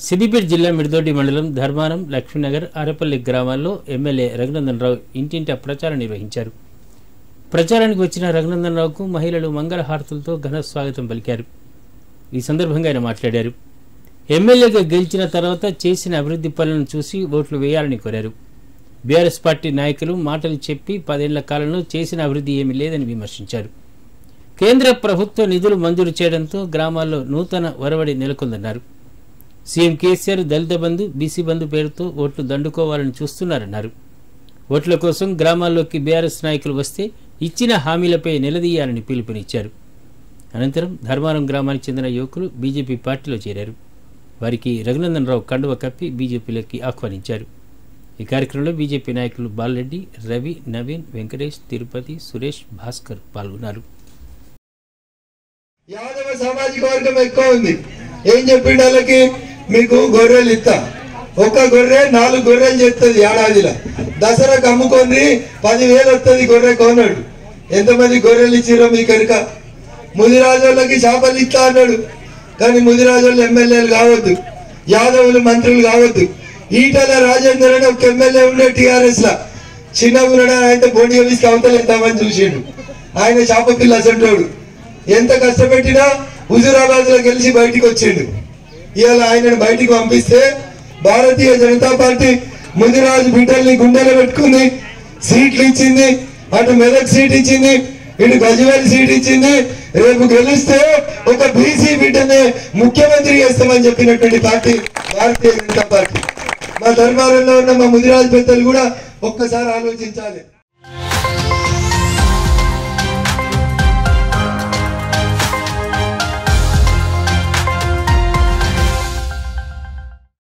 సిద్దిపేట జిల్లా మిడిదొడ్డి మండలం ధర్మారం లక్ష్మీనగర్ అరపల్లి గ్రామాల్లో ఎమ్మెల్యే రఘునందన్ రావు ఇంటింటా ప్రచారం నిర్వహించారు ప్రచారానికి వచ్చిన రఘునందన్ రావుకు మహిళలు మంగళహారతులతో ఘన స్వాగతం పలికారు ఈ సందర్భంగా ఆయన మాట్లాడారు ఎమ్మెల్యేగా గెలిచిన తర్వాత చేసిన అభివృద్ధి పనులను చూసి ఓట్లు వేయాలని కోరారు బీఆర్ఎస్ పార్టీ నాయకులు మాటలు చెప్పి పదేళ్ల కాలంలో చేసిన అభివృద్ధి ఏమీ లేదని విమర్శించారు కేంద్ర ప్రభుత్వ నిధులు మంజూరు చేయడంతో గ్రామాల్లో నూతన వరవడి నెలకొందన్నారు సీఎం కేసీఆర్ దళిత బంధు బీసీ బంధు పేరుతో ఓట్లు దండుకోవాలని చూస్తున్నారన్నారు ఓట్ల కోసం గ్రామాల్లోకి బీఆర్ఎస్ నాయకులు వస్తే ఇచ్చిన హామీలపై నిలదీయాలని పిలుపునిచ్చారు అనంతరం ధర్మారం గ్రామానికి చెందిన యువకులు బీజేపీ పార్టీలో చేరారు వారికి రఘునందన్ రావు కండువ కప్పి బీజేపీలోకి ఆహ్వానించారు ఈ కార్యక్రమంలో బీజేపీ నాయకులు బాలరెడ్డి రవి నవీన్ వెంకటేష్ తిరుపతి సురేష్ భాస్కర్ పాల్గొన్నారు యాదవ సామాజిక వర్గం ఎక్కువ ఉంది ఏం చెప్పిండు వాళ్ళకి మీకు గొర్రెలు ఇస్తా ఒక గొర్రె నాలుగు గొర్రెలు చెప్తుంది ఏడాదిలో దసరాకు అమ్ముకొని పదివేలు వస్తుంది గొర్రె కొన్నాడు ఎంతమంది గొర్రెలు ఇచ్చిరో మీ కనుక ముదిరాజు వాళ్ళకి చేపలు ఇస్తా అన్నాడు కానీ ముదిరాజు వాళ్ళు ఎమ్మెల్యేలు కావద్దు యాదవులు మంత్రులు కావద్దు ఈటల రాజేందర్ అని ఒక ఎమ్మెల్యే ఉండే టిఆర్ఎస్ లా చిన్న ఉన్నాడు ఆయన బోడి వేసి అవతల ఎంతమంది చూసిండు ఆయన చేప పిల్ల అసంటోడు ఎంత కష్టపెట్టినా హుజురాబాద్ లో గెలిచి బయటికి వచ్చిండు ఇవాళ ఆయనను బయటికి పంపిస్తే భారతీయ జనతా పార్టీ ముదిరాజు బిడ్డల్ని గుండెలో పెట్టుకుంది సీట్లు ఇచ్చింది అటు మెదక్ సీట్ ఇచ్చింది ఇటు గజవేల్ సీట్ ఇచ్చింది రేపు గెలిస్తే ఒక బీసీ బిడ్డనే ముఖ్యమంత్రి చేస్తామని చెప్పినటువంటి పార్టీ భారతీయ జనతా పార్టీ మా ధర్మారంలో ఉన్న మా ముదిరాజు పెద్దలు కూడా ఒక్కసారి ఆలోచించాలి